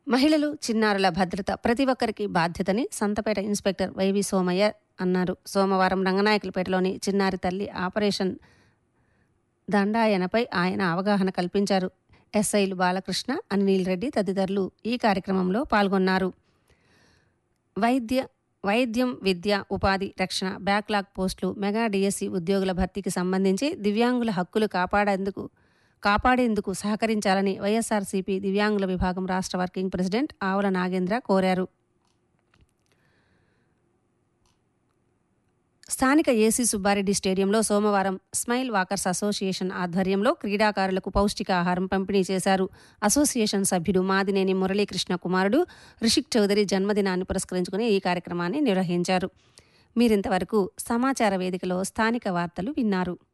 మహిళలు చిన్నారుల భద్రత ప్రతి ఒక్కరికి బాధ్యతని సంతపేట ఇన్స్పెక్టర్ వైవి సోమయ్య అన్నారు సోమవారం రంగనాయకులపేటలోని చిన్నారి తల్లి ఆపరేషన్ దండాయనపై ఆయన అవగాహన కల్పించారు ఎస్ఐలు బాలకృష్ణ అనిల్ రెడ్డి తదితరులు ఈ కార్యక్రమంలో పాల్గొన్నారు వైద్య వైద్యం విద్య ఉపాధి రక్షణ బ్యాక్లాగ్ పోస్టులు మెగా డిఎస్సి ఉద్యోగుల భర్తీకి సంబంధించి దివ్యాంగుల హక్కులు కాపాడేందుకు కాపాడేందుకు సహకరించాలని వైఎస్ఆర్సీపీ దివ్యాంగుల విభాగం రాష్ట్ర వర్కింగ్ ప్రెసిడెంట్ ఆవుల నాగేంద్ర కోరారు స్థానిక ఏసీ సుబ్బారెడ్డి స్టేడియంలో సోమవారం స్మైల్ వాకర్స్ అసోసియేషన్ ఆధ్వర్యంలో క్రీడాకారులకు పౌష్టికాహారం పంపిణీ చేశారు అసోసియేషన్ సభ్యుడు మాదినేని మురళీకృష్ణ కుమారుడు రిషిక్ చౌదరి జన్మదినాన్ని పురస్కరించుకుని ఈ కార్యక్రమాన్ని నిర్వహించారు మీరింతవరకు సమాచార వేదికలో స్థానిక వార్తలు విన్నారు